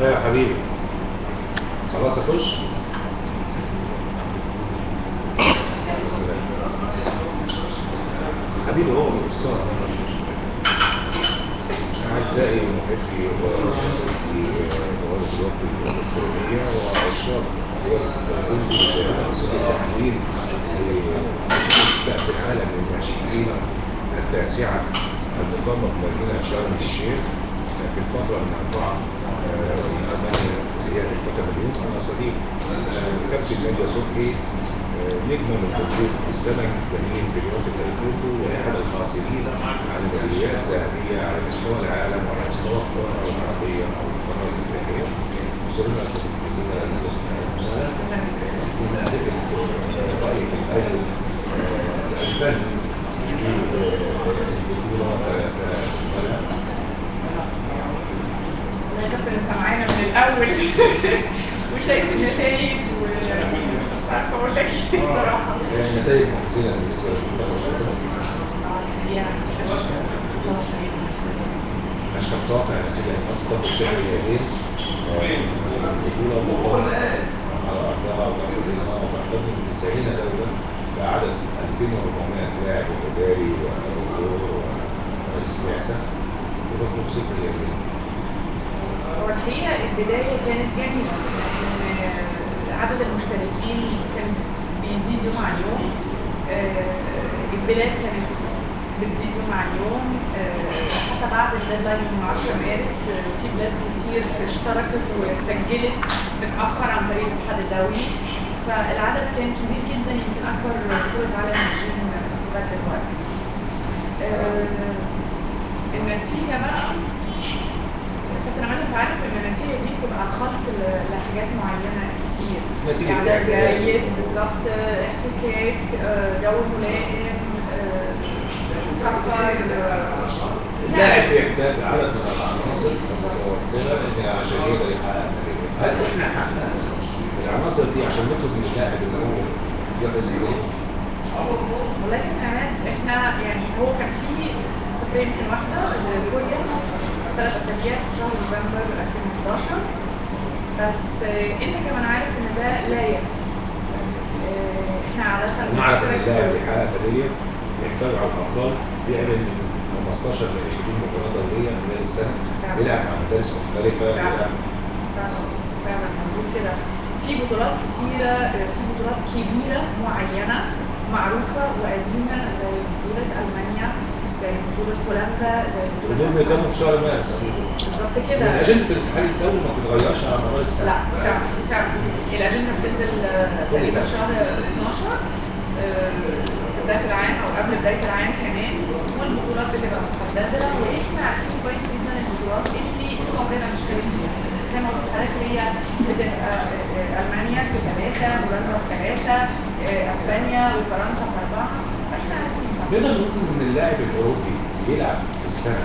ايوه يا حبيبي خلاص اخش حبيبي هو الاستاذ اعزائي محبي ومواد الوقت الالكترونيه وعشاق تنزل وسيله التحليل لكاس العالم للناشئين التاسعه المقامه في مدينه شرم الشيخ في الفتره من 4 8 هي الكتب اليوم انا استضيف كابتن ناديه صبحي نجما من خطوط الزمن جميل في رياضه التايكوندو واحد الحاصلين على ميداليات ذهبيه على مستوى العالم وعلى مستوى القاره العربيه او القاره الافريقيه. وصلنا استضيف في زمن ناديه صبحي ونعرف رايك الاول الفن في البطوله يا كابتن انت معانا من الاول وشايف النتائج ومش عارفه اقول لك ايه بصراحه النتائج محزنه بالنسبه للمنتخب الشباب يعني مش متوقع نتيجه اصلا بشكل اليدين البطوله مقامه على ارضها وتعتقد من 90 دوله بعدد 2400 لاعب واداري ودكتور ورئيس بعثه وتخرج صفر اليدين هو الحقيقه البدايه كانت جميله لان عدد المشتركين كان بيزيد يوم عن يوم آه، البلاد كانت بتزيد يوم عن يوم آه، حتى بعد الديدلاين يوم 10 مارس آه، في بلاد كتير اشتركت وسجلت متاخر عن طريق الاتحاد الدولي فالعدد كان كبير جدا يمكن اكبر بطوله عالم ناشئين لغايه دلوقتي. آه، النتيجه بقى كابتن عماد انت عارف ان النتيجه دي بتبقى خلط ل- لحاجات معينه كتير نتيجة عدد اعتدال. جيد بالظبط آه، احتكاك آه، جو ملائم آه، سفر آه، اللاعب بيحتاج عدد من العناصر متوفره إن عشان يقدر يحقق نتيجه هل احنا حققنا العناصر دي عشان نطلب من اللاعب ان هو يحرز جول ولكن كمان احنا يعني هو كان في سفريه يمكن واحده لكوريا ثلاث اسابيع في شهر نوفمبر 2011 بس آه، انت كمان عارف ان ده لا يكفي آه، احنا عاده نعرف ان بنشترك اللاعب في- يحقق ميداليه يحتاج على الاقل يعمل من 15 ل 20 مباراه دوليه خلال السنه فعلا. يلعب مع مدارس مختلفه فعلا. يلعب فعلا فعلا مظبوط كده في بطولات كتيرة في بطولات كبيرة معينة معروفة وقديمة زي بطولة ألمانيا زي بطولة هولندا زي بطولة ودول أسبانيا. بيتموا في شهر مارس بالظبط من كده اجنده الاتحاد الدولي ما تتغيرش على مدار السنه لا فعلا فعلا الأجندة بتنزل آه، تقريبا سنة. شهر 12 آه، في بداية العام أو قبل بداية العام كمان والبطولات بتبقى محددة وإحنا عارفين كويس جدا البطولات اللي طول عمرنا مشترك فيها زي ما قلت لحضرتك هي بتبقى آه، آه، ألمانيا في ثلاثة هولندا في ثلاثة آه، أسبانيا وفرنسا في أربعة فإحنا عارفين طبعاً. نقدر نقول ان اللاعب الاوروبي بيلعب في السنه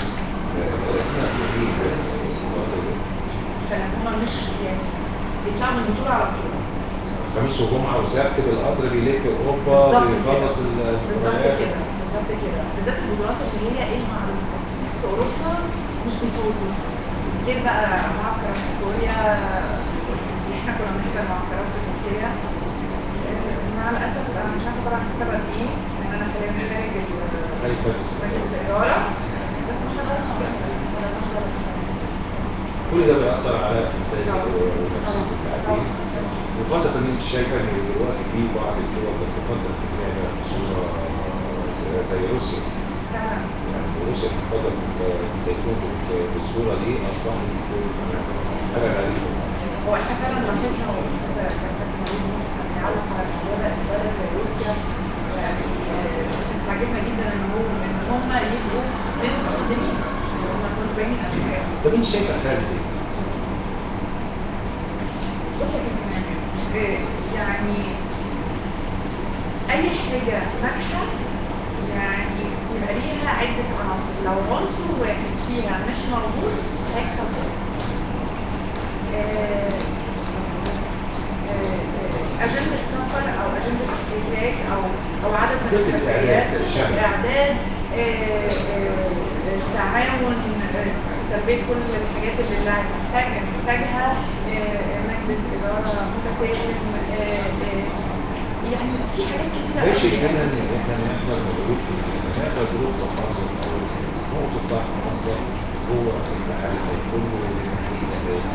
30 عشان هما مش يعني بيطلعوا من البطولة على طول خميس وجمعه وسبت بالقطر بيلف اوروبا بالظبط بيخلص كده. بالظبط المباريات كده بالظبط كده بالذات البطولات اللي هي ايه المعروفه في اوروبا مش بيفوتوا غير بقى معسكرات في كوريا اللي احنا كنا بنحضر معسكرات في تركيا آه، مع الاسف انا مش عارفه طبعا السبب ايه لان انا حاليا خارج ال- خليك بس مجلس الاداره بس ما حضرناش ما حضرناش ولا حاجة. كل ده بيأثر على إنتاج ونفسية اللاعبين وخاصة إن أنت شايفة إن دلوقتي في بعض الدول بتتقدم في اللعبة بصورة زي روسيا فعلا يعني روسيا بتتقدم في في التايكوندو بالصورة دي أصبحت حاجة غريبة هو احنا فعلا لاحظنا وكده كان كابتن وليد كان بيعرف على الموضوع ده إن بلد زي روسيا يعني آه، استعجبنا جدا ان هو ان هم يبقوا من المتقدمين ان هم ما كانوش باينين قبل كده طب أنت شايف أخلاق فين؟ بص يا كابتن عامر، آه، يعني اي حاجه ناجحه يعني يبقى ليها عده عناصر لو عنصر واحد فيها مش موجود هيحصل كده آه، آه، أجندة سفر أو أجندة احتكاك أو أو عدد من خطة السفريات إعداد خطة شاملة. إعداد آه، آه، آه، تعاون آه، في تلبيه كل الحاجات اللي اللاعب محتاج محتاجها آه، مجلس اداره متفاهم آه، آه، يعني في حاجات كتيره ده شيء قوي كده ان احنا نقدر نقول ان نقدر نقول مصر او نقطه ضعف مصر هو المحل ده كله الحقيقه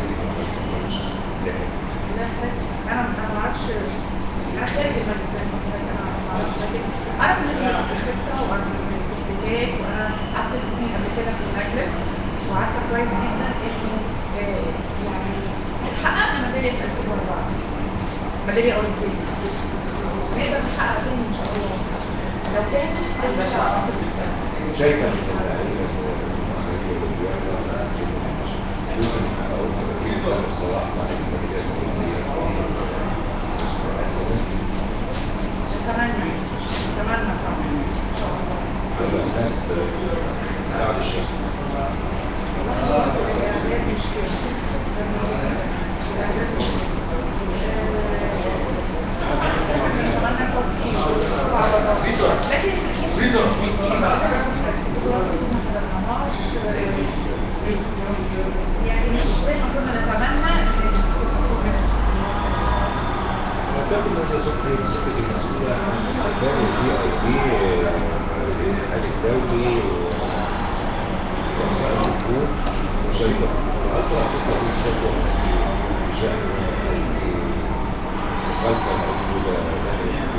اللي لا انا انا ما اعرفش انا خارج المجلس زي ما قلت لك انا ما اعرفش لكن اعرف الناس اللي في الخطه واعرف الناس اللي في البدايات وانا قعدت ست سنين قبل كده في المجلس وعارفه كويس جدا انه آه، يعني حققنا ميداليه في 2004 ميداليه اولمبيه نقدر نحقق تاني ان شاء الله لو كان شايفه ان اللعيبه ممكن يحققوا صلاح صاحب الميداليات اتمنى اتمنى طبعا ان شاء الله بعد الشهر يعني مش زي ما كنا نتمنى اعتقد ان ده صبحي مسكت المسؤوله عن استقبال الفي اي بي الاتحاد الدولي ورؤساء الوفود وشركه في القرارات واعتقد ان شافوا بشان المخالفه موجوده داخل